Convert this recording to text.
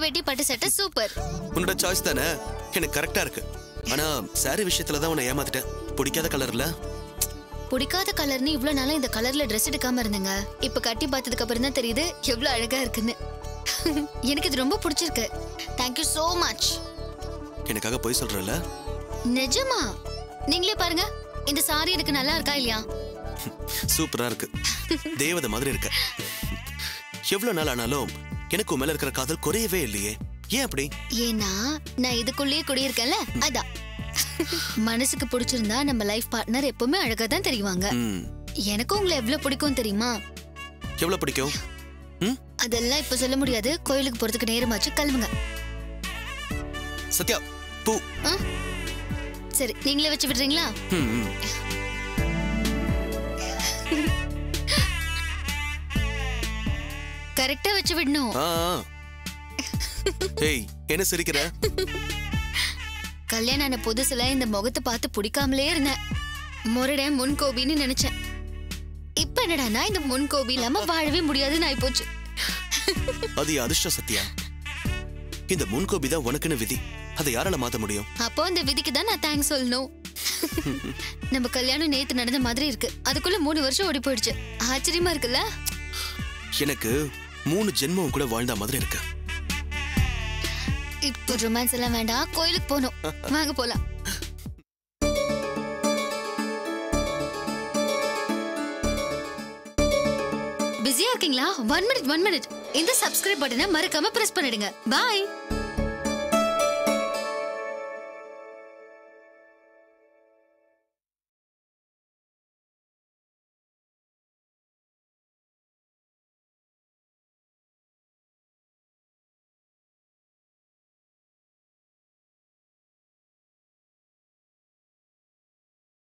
வேட்டி பட்டு சட்டை சூப்பர் உன்னோட சாய்ஸ் தானே எனக்கு கரெக்டா இருக்கு ஆனா சாரி விஷயத்துல தான் உன்னை ஏமாத்திட்டேன் பிடிக்காத கலர்ல பிடிக்காத கலர்னு இவ்வளவு நாளா இந்த கலர்ல Dress எடுக்காம இருந்தேங்க இப்ப கட்டி பார்த்ததுக்கு அப்புறம் தான் தெரியுது எவ்வளவு அழகா இருக்குன்னு எனக்கு இது ரொம்ப பிடிச்சிருக்கு தேங்க்யூ so மச் எனக்காக போய் சொல்றல நிஜமா நீங்களே பாருங்க இந்த சாரி எனக்கு நல்லா இருக்கா இல்லையா சூப்பரா இருக்கு தேவதை மாதிரி இருக்க எவ்வளவு நாள் ஆனாலும் எனக்கு உன் மேல இருக்கிற காதல் குறையவே இல்லையே ஏன் அப்படி ஏன்னா நான் இதுக்குள்ளேயே குடியிருக்கேன்ல அதான் மனசுக்கு பிடிச்சிருந்தா நம்ம லைஃப் பார்ட்னர் எப்பவுமே அழகா தான் தெரியுவாங்க ம் எனக்கும் உங்களை எவ்வளவு பிடிக்கும் தெரியுமா எவ்வளவு பிடிக்கும் ம் அதெல்லாம் இப்ப சொல்ல முடியாது கோயிலுக்கு போறதுக்கு நேரமாச்சு கிளம்புங்க சத்யா பூ ஆ? சரி நீங்களே வச்சு விடுறீங்களா ம், ம். கரெக்டா வச்சு விடணும் ஆ ஆ. ஏய் என்ன சிரிக்கிற கல்யாணம் ஆன புதுசுல இந்த முகத்தை பார்த்து பிடிக்காமலே இருந்தேன் முரட முன்கோபின்னு நினைச்சேன் இப்ப என்னடான்னா இந்த முன்கோபி இல்லாம வாழவே முடியாதுன்னு ஆயிப்போச்சு அது என் அதிர்ஷ்டம் சத்யா இந்த முன்கோபி தான் உனக்குன்னு விதி அதை யாரால மாத்த முடியும் அப்போ இந்த விதிக்கு தான் நான் தேங்க்ஸ் சொல்லணும் நம்ம கல்யாணம் நேத்து நடந்த மாதிரி இருக்கு அதுக்குள்ள மூணு வருஷம் ஓடி போயிடுச்சு ஆச்சரியமா இருக்குல்ல எனக்கு மூணு ஜென்மம் கூட வாழ்ந்த மாதிரி இருக்கு இப்போ ரொமான்ஸ் எல்லாம் வேண்டாம் கோயிலுக்கு போகணும் வாங்க போலாம் பிஸியா இருக்கீங்களா ஒன் மினிட் ஒன் மினிட் இந்த சப்ஸ்கிரைப் பட்டனை மறக்காம பிரஸ் பண்ணிடுங்க பாய்